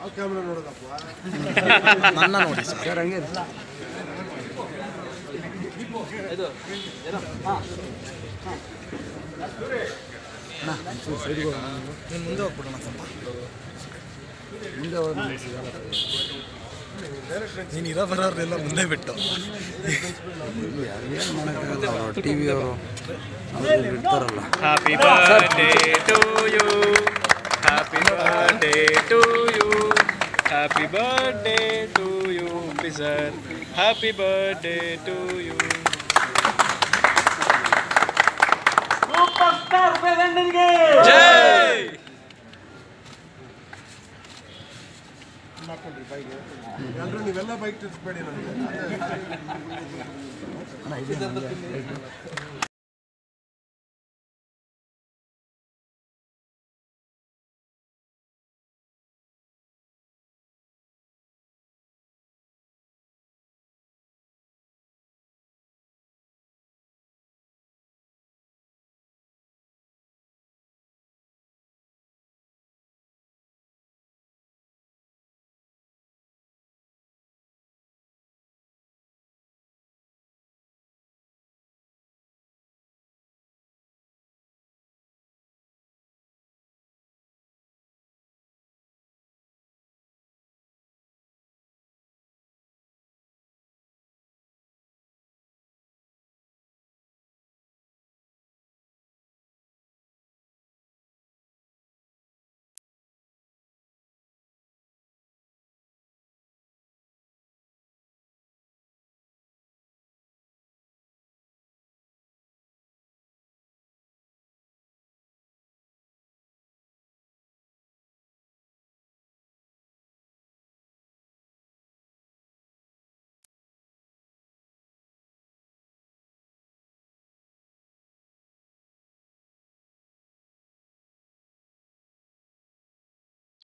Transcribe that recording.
ಯಾವ ಕ್ಯಾಮ್ರಾ ನೋಡೋದಪ್ಪ ನನ್ನ ನೋಡಿ ಸರ್ ಹಂಗೆ ನೀನು ಮುಂದೆ ಹೋಗ್ಬಿಡೋಣ ಸ್ವಲ್ಪ ಮುಂದೆ ಹೋಗಿ ನಮ್ಗೆ ಸಿಗಲ್ಲ ನೀನು ಇರೋ ಬರೋರೆಲ್ಲ ಮುಂದೆ ಬಿಟ್ಟು ಏನು ಮಾಡೋಕ್ಕಾಗಲ್ಲ ಅವರು ಟಿ ವಿ ಅವರು ಅವರು ಬಿಡ್ತಾರಲ್ಲ Happy birthday to you. Happy birthday to you. Happy birthday to you, sir. Happy birthday to you. ಜೈ ಎಲ್ಲರೂ ನೀವೆಲ್ಲ ಬೈಕ್ ತಿರ್ಸ್ಬೇಡಿ ನನಗೆ